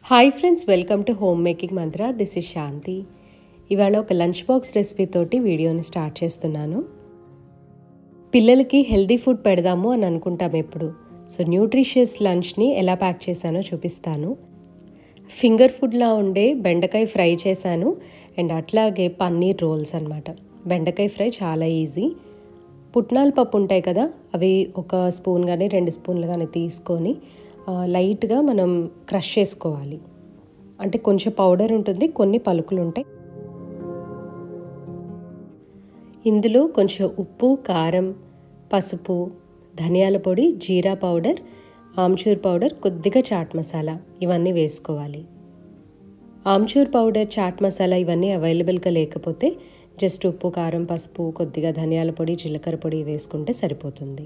hi friends welcome to home making మంత్ర this is Shanti ఇవాళ ఒక లంచ్ బాక్స్ రెసిపీ తోటి వీడియోని స్టార్ట్ చేస్తున్నాను పిల్లలకి హెల్దీ ఫుడ్ పెడదాము అని అనుకుంటాం ఎప్పుడు సో న్యూట్రిషియస్ లంచ్ని ఎలా ప్యాక్ చేశానో చూపిస్తాను ఫింగర్ ఫుడ్లా ఉండే బెండకాయ ఫ్రై చేశాను అండ్ అట్లాగే పన్నీర్ రోల్స్ అనమాట బెండకాయ ఫ్రై చాలా ఈజీ పుట్నాల పప్పు ఉంటాయి కదా అవి ఒక స్పూన్ కానీ రెండు స్పూన్లు కానీ తీసుకొని లైట్గా మనం క్రష్ చేసుకోవాలి అంటే కొంచెం పౌడర్ ఉంటుంది కొన్ని పలుకులు ఉంటాయి ఇందులో కొంచెం ఉప్పు కారం పసుపు ధనియాల పొడి జీరా పౌడర్ ఆమ్చూర్ పౌడర్ కొద్దిగా చాట్ మసాలా ఇవన్నీ వేసుకోవాలి ఆమ్చూర్ పౌడర్ చాట్ మసాలా ఇవన్నీ అవైలబుల్గా లేకపోతే జస్ట్ ఉప్పు కారం పసుపు కొద్దిగా ధనియాల పొడి జీలకర్ర పొడి వేసుకుంటే సరిపోతుంది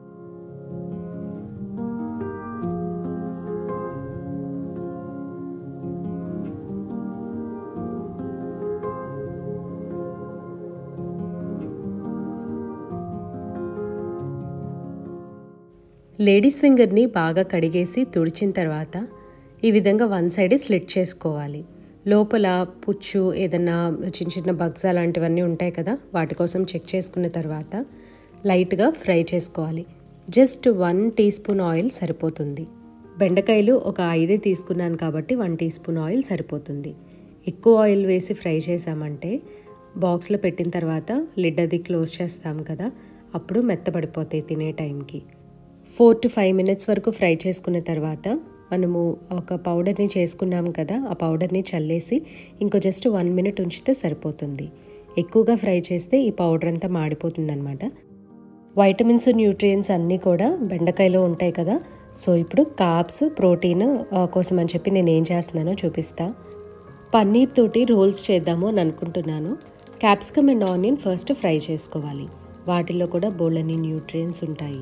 లేడీస్ ఫింగర్ని బాగా కడిగేసి తుడిచిన తర్వాత ఈ విధంగా వన్ సైడ్ స్లిట్ చేసుకోవాలి లోపల పుచ్చు ఏదన్నా చిన్న చిన్న బగ్స్ అలాంటివన్నీ ఉంటాయి కదా వాటి కోసం చెక్ చేసుకున్న తర్వాత లైట్గా ఫ్రై చేసుకోవాలి just one teaspoon oil సరిపోతుంది బెండకాయలు ఒక ఐదే తీసుకున్నాను కాబట్టి వన్ టీ స్పూన్ ఆయిల్ సరిపోతుంది ఎక్కువ ఆయిల్ వేసి ఫ్రై చేసామంటే బాక్స్లో పెట్టిన తర్వాత లిడ్ అది క్లోజ్ చేస్తాం కదా అప్పుడు మెత్తబడిపోతాయి తినే టైంకి ఫోర్ టు ఫైవ్ మినిట్స్ వరకు ఫ్రై చేసుకున్న తర్వాత మనము ఒక పౌడర్ని చేసుకున్నాం కదా ఆ పౌడర్ని చల్లేసి ఇంకో జస్ట్ వన్ మినిట్ ఉంచితే సరిపోతుంది ఎక్కువగా ఫ్రై చేస్తే ఈ పౌడర్ అంతా మాడిపోతుంది అనమాట వైటమిన్స్ న్యూట్రియన్స్ అన్నీ కూడా బెండకాయలో ఉంటాయి కదా సో ఇప్పుడు కార్బ్స్ ప్రోటీన్ కోసం అని చెప్పి నేను ఏం చేస్తున్నానో చూపిస్తా పన్నీర్ తోటి రోల్స్ చేద్దాము అని అనుకుంటున్నాను capsicum and onion first fry చేసుకోవాలి వాటిలో కూడా బోళ్ళని న్యూట్రియన్స్ ఉంటాయి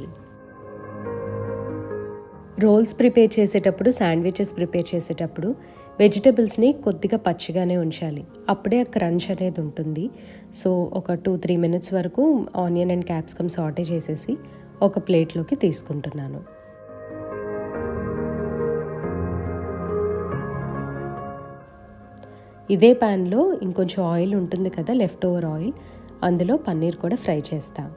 రోల్స్ ప్రిపేర్ చేసేటప్పుడు శాండ్విచెస్ ప్రిపేర్ చేసేటప్పుడు వెజిటబుల్స్ని కొద్దిగా పచ్చిగానే ఉంచాలి అప్పుడే ఆ క్రంచ్ అనేది ఉంటుంది సో ఒక టూ త్రీ మినిట్స్ వరకు ఆనియన్ అండ్ క్యాప్సికమ్ సాటే చేసేసి ఒక ప్లేట్లోకి తీసుకుంటున్నాను ఇదే ప్యాన్లో ఇంకొంచెం ఆయిల్ ఉంటుంది కదా లెఫ్ట్ ఓవర్ ఆయిల్ అందులో పన్నీర్ కూడా ఫ్రై చేస్తాం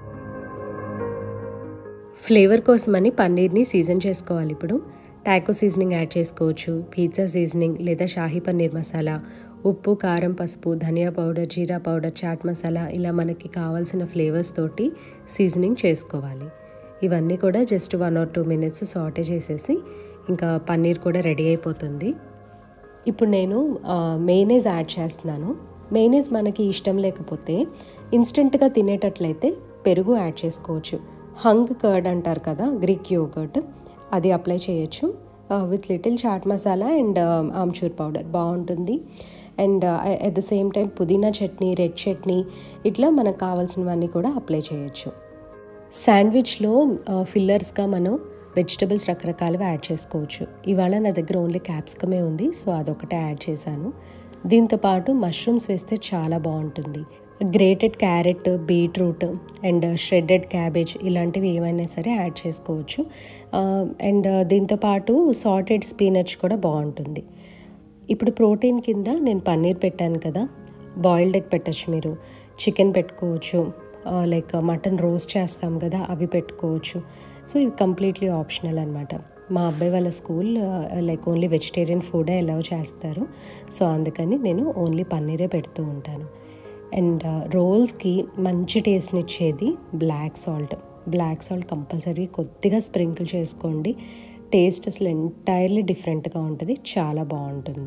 ఫ్లేవర్ కోసమని పన్నీర్ని సీజన్ చేసుకోవాలి ఇప్పుడు టాకో సీజనింగ్ యాడ్ చేసుకోవచ్చు పిజ్జా సీజనింగ్ లేదా షాహీ పన్నీర్ మసాలా ఉప్పు కారం పసుపు ధనియా పౌడర్ జీరా పౌడర్ చాట్ మసాలా ఇలా మనకి కావాల్సిన ఫ్లేవర్స్ తోటి సీజనింగ్ చేసుకోవాలి ఇవన్నీ కూడా just one or two minutes sauté చేసేసి ఇంకా పన్నీర్ కూడా రెడీ అయిపోతుంది ఇప్పుడు నేను మెయినేజ్ యాడ్ చేస్తున్నాను మెయినేజ్ మనకి ఇష్టం లేకపోతే ఇన్స్టెంట్గా తినేటట్లయితే పెరుగు యాడ్ చేసుకోవచ్చు హంగ్ కర్డ్ అంటారు కదా గ్రీక్ యోగర్ట్ అది అప్లై చేయొచ్చు with little chaat masala and ఆమ్చూర్ పౌడర్ బాగుంటుంది and at the same time పుదీనా చట్నీ రెడ్ చట్నీ ఇట్లా మనకు కావాల్సినవన్నీ కూడా అప్లై చేయొచ్చు శాండ్విచ్లో ఫిల్లర్స్గా మనం వెజిటబుల్స్ రకరకాలుగా యాడ్ చేసుకోవచ్చు ఇవాళ నా దగ్గర ఓన్లీ క్యాప్సికమే ఉంది సో అదొకటే యాడ్ చేశాను దీంతో పాటు మష్రూమ్స్ వేస్తే చాలా బాగుంటుంది grated carrot beetroot and shredded cabbage ఇలాంటివి ఏమైనా సరే యాడ్ చేసుకోవచ్చు అండ్ దీంతోపాటు సాటెడ్ స్పీనచ్ కూడా బాగుంటుంది ఇప్పుడు ప్రోటీన్ కింద నేను పన్నీర్ పెట్టాను కదా బాయిల్డ్ ఎగ్ పెట్టచ్చు మీరు చికెన్ పెట్టుకోవచ్చు లైక్ మటన్ రోస్ట్ చేస్తాం కదా అవి పెట్టుకోవచ్చు సో ఇది కంప్లీట్లీ ఆప్షనల్ అనమాట మా అబ్బాయి వాళ్ళ స్కూల్ లైక్ ఓన్లీ వెజిటేరియన్ ఫుడే అలౌ చేస్తారు సో అందుకని నేను ఓన్లీ పన్నీరే పెడుతూ ఉంటాను అండ్ రోల్స్కి మంచి టేస్ట్ని ఇచ్చేది black salt black salt compulsory కొద్దిగా స్ప్రింకిల్ చేసుకోండి టేస్ట్ అసలు ఎంటైర్లీ డిఫరెంట్గా ఉంటుంది చాలా బాగుంటుంది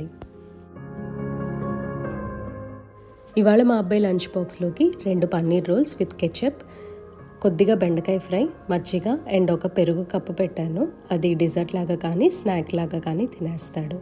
ఇవాళ మా అబ్బాయి లంచ్ బాక్స్లోకి రెండు పన్నీర్ రోల్స్ విత్ కెచప్ కొద్దిగా బెండకాయ ఫ్రై మజ్జిగ అండ్ ఒక పెరుగు కప్పు పెట్టాను అది డిజర్ట్ లాగా కానీ స్నాక్ లాగా కానీ తినేస్తాడు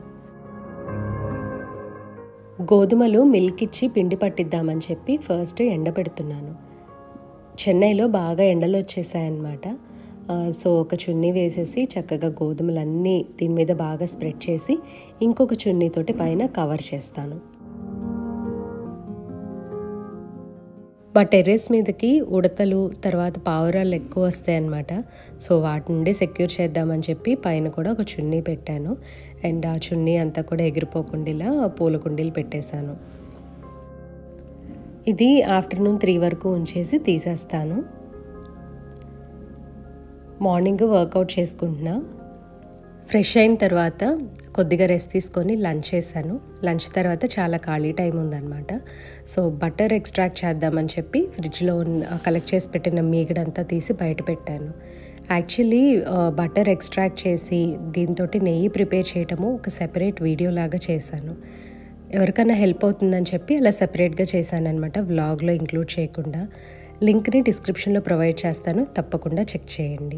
గోధుమలు మిల్క్ ఇచ్చి పిండి పట్టిద్దామని చెప్పి ఫస్ట్ ఎండ పెడుతున్నాను చెన్నైలో బాగా ఎండలు వచ్చేసాయన్నమాట సో ఒక చున్నీ వేసేసి చక్కగా గోధుమలన్నీ దీని మీద బాగా స్ప్రెడ్ చేసి ఇంకొక చున్నీతోటి పైన కవర్ చేస్తాను మా టెర్రస్ మీదకి ఉడతలు తర్వాత పావురాలు ఎక్కువ వస్తాయి అన్నమాట సో వాటి నుండి సెక్యూర్ చేద్దామని చెప్పి పైన కూడా ఒక చున్నీ పెట్టాను అండ్ ఆ చున్నీ అంతా కూడా ఎగిరిపోకుండా పూల కుండీలు పెట్టేశాను ఇది ఆఫ్టర్నూన్ త్రీ వరకు ఉంచేసి తీసేస్తాను మార్నింగ్ వర్కౌట్ చేసుకుంటున్నా ఫ్రెష్ అయిన తర్వాత కొద్దిగా రెస్ట్ తీసుకొని లంచ్ చేశాను లంచ్ తర్వాత చాలా ఖాళీ టైం ఉందన్నమాట సో బటర్ ఎక్స్ట్రాక్ట్ చేద్దామని చెప్పి ఫ్రిడ్జ్లో ఉన్న కలెక్ట్ చేసి పెట్టిన మీగడంతా తీసి బయట పెట్టాను యాక్చువల్లీ బటర్ ఎక్స్ట్రాక్ట్ చేసి దీంతో నెయ్యి ప్రిపేర్ చేయటము ఒక సెపరేట్ వీడియో లాగా చేశాను ఎవరికైనా హెల్ప్ అవుతుందని చెప్పి అలా సెపరేట్గా చేశాను అనమాట వ్లాగ్లో ఇంక్లూడ్ చేయకుండా లింక్ని డిస్క్రిప్షన్లో ప్రొవైడ్ చేస్తాను తప్పకుండా చెక్ చేయండి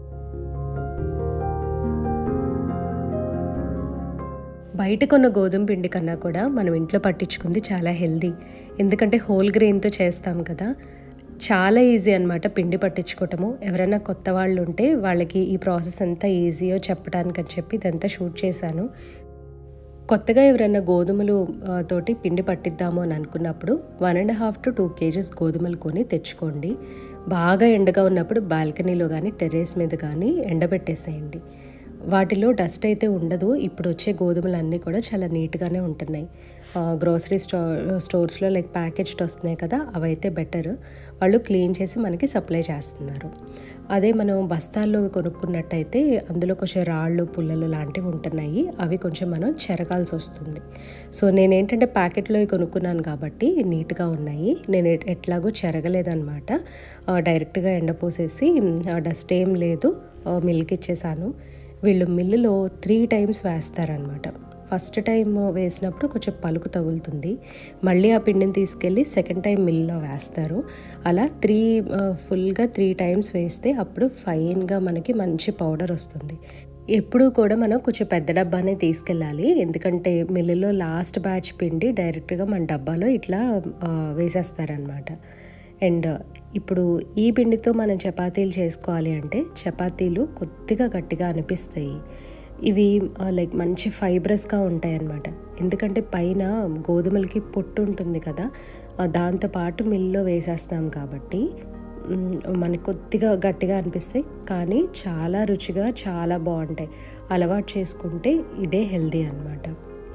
బయట కొన్న గోధుమ పిండి కన్నా కూడా మనం ఇంట్లో పట్టించుకుంది చాలా హెల్దీ ఎందుకంటే హోల్ గ్రెయిన్తో చేస్తాం కదా చాలా ఈజీ అనమాట పిండి పట్టించుకోవటము ఎవరైనా కొత్త వాళ్ళు ఉంటే వాళ్ళకి ఈ ప్రాసెస్ ఎంత ఈజీయో చెప్పడానికి అని చెప్పి ఇదంతా షూట్ చేశాను కొత్తగా ఎవరైనా గోధుమలు తోటి పిండి పట్టిద్దాము అని అనుకున్నప్పుడు one and half to two kgs గోధుమలు కొని తెచ్చుకోండి బాగా ఎండగా ఉన్నప్పుడు బాల్కనీలో కానీ టెర్రస్ మీద కానీ ఎండబెట్టేసేయండి వాటిలో డస్ట్ అయితే ఉండదు ఇప్పుడు వచ్చే గోధుమలు అన్నీ కూడా చాలా నీట్గానే ఉంటున్నాయి గ్రోసరీ స్టో స్టోర్స్లో లైక్ ప్యాకేజ్డ్ వస్తున్నాయి కదా అవైతే బెటర్ వాళ్ళు క్లీన్ చేసి మనకి సప్లై చేస్తున్నారు అదే మనం బస్తాల్లో కొనుక్కున్నట్టయితే అందులో కొంచెం రాళ్ళు పుల్లలు లాంటివి ఉంటున్నాయి అవి కొంచెం మనం చెరగాల్సి వస్తుంది సో నేనేంటంటే ప్యాకెట్లో కొనుక్కున్నాను కాబట్టి నీట్గా ఉన్నాయి నేను ఎట్లాగో చెరగలేదనమాట డైరెక్ట్గా ఎండపోసేసి డస్ట్ ఏం లేదు మిల్క్ ఇచ్చేసాను వీళ్ళు మిల్లులో త్రీ టైమ్స్ వేస్తారనమాట ఫస్ట్ టైం వేసినప్పుడు కొంచెం పలుకు తగులుతుంది మళ్ళీ ఆ పిండిని తీసుకెళ్ళి సెకండ్ టైం మిల్లో వేస్తారు అలా త్రీ ఫుల్గా త్రీ టైమ్స్ వేస్తే అప్పుడు ఫైన్గా మనకి మంచి పౌడర్ వస్తుంది ఎప్పుడూ కూడా మనం కొంచెం పెద్ద డబ్బానే తీసుకెళ్ళాలి ఎందుకంటే మిల్లులో లాస్ట్ బ్యాచ్ పిండి డైరెక్ట్గా మన డబ్బాలో ఇట్లా వేసేస్తారనమాట అండ్ ఇప్పుడు ఈ పిండితో మనం చపాతీలు చేసుకోవాలి అంటే చపాతీలు కొద్దిగా గట్టిగా అనిపిస్తాయి ఇవి లైక్ మంచి ఫైబ్రస్గా ఉంటాయి అన్నమాట ఎందుకంటే పైన గోధుమలకి పొట్టు ఉంటుంది కదా దాంతోపాటు మిల్లో వేసేస్తాం కాబట్టి మనకి కొద్దిగా గట్టిగా అనిపిస్తాయి కానీ చాలా రుచిగా చాలా బాగుంటాయి అలవాటు చేసుకుంటే ఇదే హెల్దీ అనమాట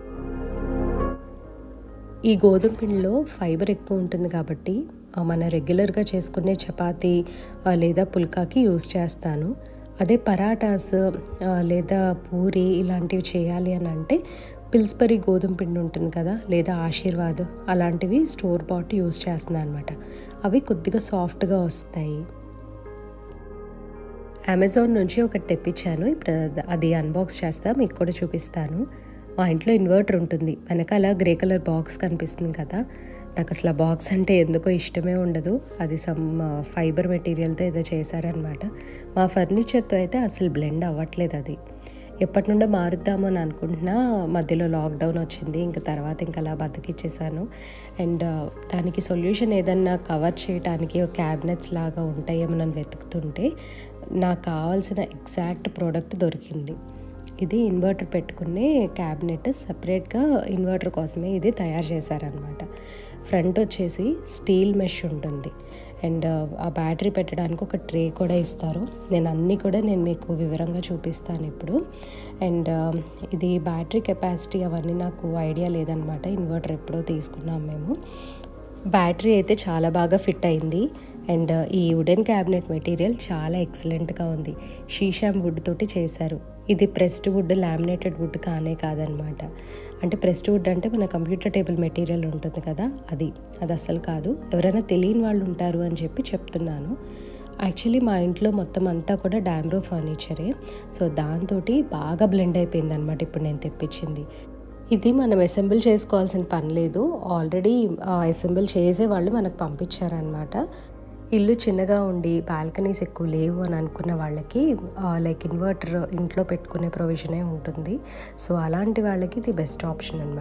ఈ గోధుమ పిండిలో ఫైబర్ ఎక్కువ ఉంటుంది కాబట్టి మన రెగ్యులర్గా చేసుకునే చపాతీ లేదా పుల్కాకి యూస్ చేస్తాను అదే పరాటాస్ లేదా పూరి ఇలాంటివి చేయాలి అని అంటే పిల్స్బరీ గోధుమ పిండి ఉంటుంది కదా లేదా ఆశీర్వాద్ అలాంటివి స్టోర్ బాట్ యూస్ చేస్తున్నాను అనమాట అవి కొద్దిగా సాఫ్ట్గా వస్తాయి అమెజాన్ నుంచి ఒకటి తెప్పించాను ఇప్పుడు అది అన్బాక్స్ చేస్తా మీకు కూడా చూపిస్తాను మా ఇంట్లో ఇన్వర్టర్ ఉంటుంది వెనకాల గ్రే కలర్ బాక్స్ కనిపిస్తుంది కదా నాకు అసలు ఆ బాక్స్ అంటే ఎందుకో ఇష్టమే ఉండదు అది సమ్ ఫైబర్ మెటీరియల్తో ఏదో చేశారనమాట మా ఫర్నిచర్తో అయితే అసలు బ్లెండ్ అవ్వట్లేదు అది ఎప్పటి నుండో మారుద్దాము అని అనుకుంటున్నా మధ్యలో లాక్డౌన్ వచ్చింది ఇంకా తర్వాత ఇంకా అలా బతికిచ్చేసాను అండ్ దానికి సొల్యూషన్ ఏదన్నా కవర్ చేయడానికి క్యాబినెట్స్ లాగా ఉంటాయేమో నన్ను వెతుకుతుంటే నాకు కావాల్సిన ఎగ్జాక్ట్ ప్రోడక్ట్ దొరికింది ఇది ఇన్వర్టర్ పెట్టుకునే క్యాబినెట్ సపరేట్గా ఇన్వర్టర్ కోసమే ఇది తయారు చేశారనమాట ఫ్రంట్ వచ్చేసి స్టీల్ మెష్ ఉంటుంది అండ్ ఆ బ్యాటరీ పెట్టడానికి ఒక ట్రే కూడా ఇస్తారు నేను అన్నీ కూడా నేను మీకు వివరంగా చూపిస్తాను ఇప్పుడు అండ్ ఇది బ్యాటరీ కెపాసిటీ అవన్నీ నాకు ఐడియా లేదనమాట ఇన్వర్టర్ ఎప్పుడో తీసుకున్నాం మేము బ్యాటరీ అయితే చాలా బాగా ఫిట్ అయింది అండ్ ఈ వుడెన్ క్యాబినెట్ మెటీరియల్ చాలా ఎక్సలెంట్గా ఉంది షీషామ్ వుడ్ తోటి చేశారు ఇది ప్రెస్డ్ వుడ్ లామినేటెడ్ వుడ్ కానే కాదనమాట అంటే ప్రెస్డ్ వుడ్ అంటే మన కంప్యూటర్ టేబుల్ మెటీరియల్ ఉంటుంది కదా అది అది అస్సలు కాదు ఎవరైనా తెలియని వాళ్ళు ఉంటారు అని చెప్పి చెప్తున్నాను యాక్చువల్లీ మా ఇంట్లో మొత్తం అంతా కూడా డామ్రో ఫర్నిచరే సో దాంతో బాగా బ్లెండ్ అయిపోయింది అనమాట ఇప్పుడు నేను తెప్పించింది ఇది మనం అసెంబుల్ చేసుకోవాల్సిన పని లేదు ఆల్రెడీ అసెంబుల్ చేసే వాళ్ళు మనకు పంపించారనమాట ఇల్లు చిన్నగా ఉండి బాల్కనీస్ ఎక్కువ లేవు అని అనుకున్న వాళ్ళకి లైక్ ఇన్వర్టర్ ఇంట్లో పెట్టుకునే ప్రొవిజనే ఉంటుంది సో అలాంటి వాళ్ళకి ఇది బెస్ట్ ఆప్షన్ అనమాట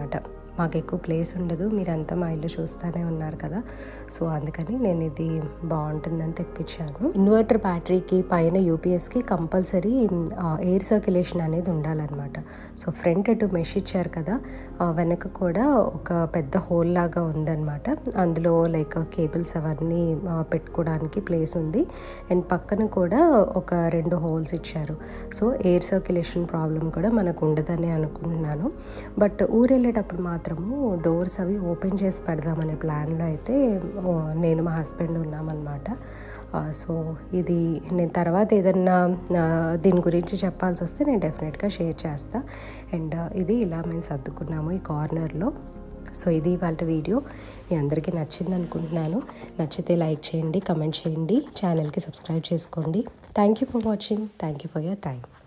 మాకు ఎక్కువ ప్లేస్ ఉండదు మీరంతా మా ఇల్లు చూస్తూనే ఉన్నారు కదా సో అందుకని నేను ఇది బాగుంటుందని తెప్పించాను ఇన్వర్టర్ బ్యాటరీకి పైన యూపీఎస్కి కంపల్సరీ ఎయిర్ సర్క్యులేషన్ అనేది ఉండాలన్నమాట సో ఫ్రంట్ అటు మెష్ ఇచ్చారు కదా ఆ వెనక కూడా ఒక పెద్ద హోల్ లాగా ఉందన్నమాట అందులో లైక్ కేబుల్స్ అవన్నీ ఆ, పెట్టుకోవడానికి ప్లేస్ ఉంది అండ్ పక్కన కూడా ఒక రెండు హోల్స్ ఇచ్చారు సో ఎయిర్ సర్క్యులేషన్ ప్రాబ్లం కూడా మనకు ఉండదని అనుకుంటున్నాను బట్ ఊరు వెళ్ళేటప్పుడు మాత్రము డోర్స్ అవి ఓపెన్ చేసి పెడదామనే ప్లాన్లో అయితే ఓ, నేను మా హస్బెండ్ ఉన్నామన్నమాట ఆ, సో ఇది నేను తర్వాత ఏదన్నా ఆ, దీని గురించి చెప్పాల్సి వస్తే నేను డెఫినెట్గా షేర్ చేస్తా అండ్ ఇది ఇలా మేము సర్దుకున్నాము ఈ కార్నర్లో సో ఇది వాళ్ళ వీడియో మీ అందరికీ నచ్చింది అనుకుంటున్నాను నచ్చితే లైక్ చేయండి కమెంట్ చేయండి ఛానల్కి సబ్స్క్రైబ్ చేసుకోండి thank you for watching thank you for your time